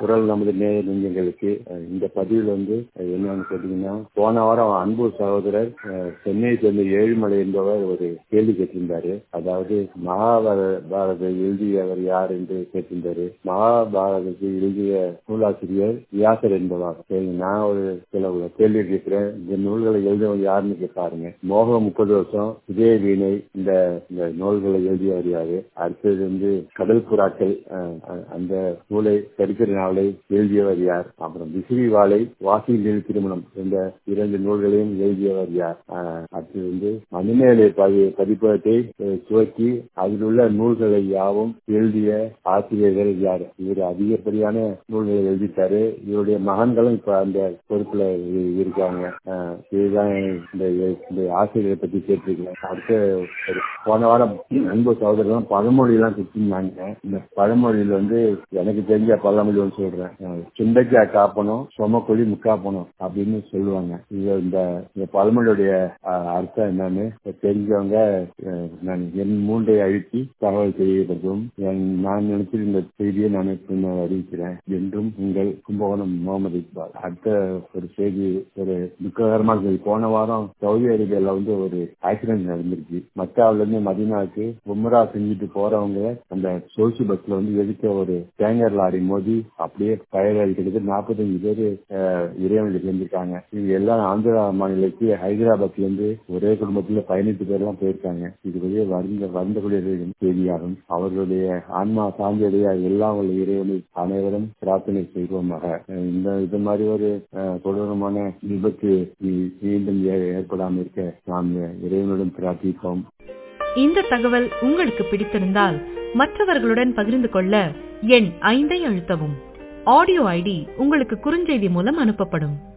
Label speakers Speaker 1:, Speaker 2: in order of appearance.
Speaker 1: குரல் நமது நேய நெஞ்சங்களுக்கு அஹ், இந்த பதிவில் வந்து அஹ், என்னன்னு கேட்டீங்கன்னா போன வாரம் அன்பு சகோதரர் அஹ், சென்னையை சேர்ந்த ஏழுமலை என்பவர் ஒரு கேள்வி கேட்டிருந்தாரு அதாவது மகாபாரத எழுதியவர் யார் என்று கேட்டிருந்தாரு மகாபாரதத்தை எழுதிய நூலாசிரியர் வியாசர் என்பவர் சரி நான் ஒரு சில கேள்வி கேட்கிறேன் இந்த நூல்களை எழுதியவர் யாருன்னு கேட்பாருங்க மோகம் முப்பது வருஷம் இதே வீணை இந்த இந்த நூல்களை எழுதியவர் யாரு அடுத்தது வந்து கடல் புறாக்கள் அஹ், அஹ், அந்த நூலை சரித்திர நாவலை எழுதியவர் யார் அப்புறம் விசிறி வாழை வாசி நெல் திருமணம் என்ற இரண்டு நூல்களையும் எழுதியவர் யார் அஹ், அடுத்தது வந்து மணிமேலை பதி பதிப்பகத்தை அஹ், துவக்கி அதில் உள்ள நூல்களை யாவும் எழுதிய ஆசிரியர்கள் யார் இவர் அதிகப்படியான நூல்களை எழுதிட்டாரு இவருடைய மகன்களும் இப்ப அந்த பொறுப்புல இ- இருக்காங்க அஹ், இதுதான் இந்த இந்த ஆசிரியரை பத்தி கேட்டிருக்கேன் அடுத்த ஒரு போன வாரம் அன்பு சகோதரர்கள் பழமொழி எல்லாம் கொடுத்திருந்தாங்க இந்த பழமொழியில வந்து எனக்கு தெரிஞ்ச பழமொழி ஒன்று சொல்றேன் அஹ், சுண்டைக்காய் காப்பணும் சொமக்கொழி முக்காப்பணும் அப்படின்னு சொல்லுவாங்க இது இந்த இந்த பழமொழியுடைய அஹ், அர்த்தம் என்னன்னு தெரிஞ்சவங்க அஹ், நான் என் மூன்றை அழுத்தி தகவல் தெரியப்படுத்தும் என் நான் நினைச்சிருந்த இந்த செய்தியை நான் பின்னர் அறிவிக்கிறேன் என்றும் உங்கள் கும்பகோணம் முகமது இக்பால் அடுத்த ஒரு செய்தி ஒரு துக்ககரமான செய்தி போன வாரம் சவுதி அரேபியால வந்து ஒரு ஆக்சிடென்ட் நடந்திருக்கு மக்காவில இருந்து மதினாவுக்கு உம்ரா செஞ்சுட்டு போறவங்க அந்த சொகுசு பஸ்ல வந்து எதிர்க்க ஒரு டேங்கர் லாரி மோதி அப்படியே ஃபயர் கிட்டத்தட்ட நாற்பத்தஞ்சு பேர் இறைவனுக்கு இருந்திருக்காங்க இவங்க எல்லாம் ஆந்திரா மாநிலத்துக்கு ஹைதராபாத்ல இருந்து ஒரே குடும்பத்துல பதினெட்டு பேர் எல்லாம் போயிருக்காங்க இது வெளியே வருந்த வருந்தக்கூடிய செய்தியாகும் அவர்களுடைய ஆன்மா சாந்தியடைய எல்லாம் உள்ள இறைவனை அனைவரும் பிரார்த்தனை செய்வோமாக அஹ் இந்த இது மாதிரி ஒரு அஹ், கொடூரமான விபத்து மீ- மீண்டும் ஏ- ஏற்படாமல் இருக்க நாம் இறைவனுடன் பிரார்த்திப்போம்
Speaker 2: இந்த தகவல் உங்களுக்கு பிடித்திருந்தால் மற்றவர்களுடன் பகிர்ந்து கொள்ள எண் ஐந்தை அழுத்தவும் ஆடியோ ஐடி உங்களுக்கு குறுஞ்செய்தி மூலம் அனுப்பப்படும்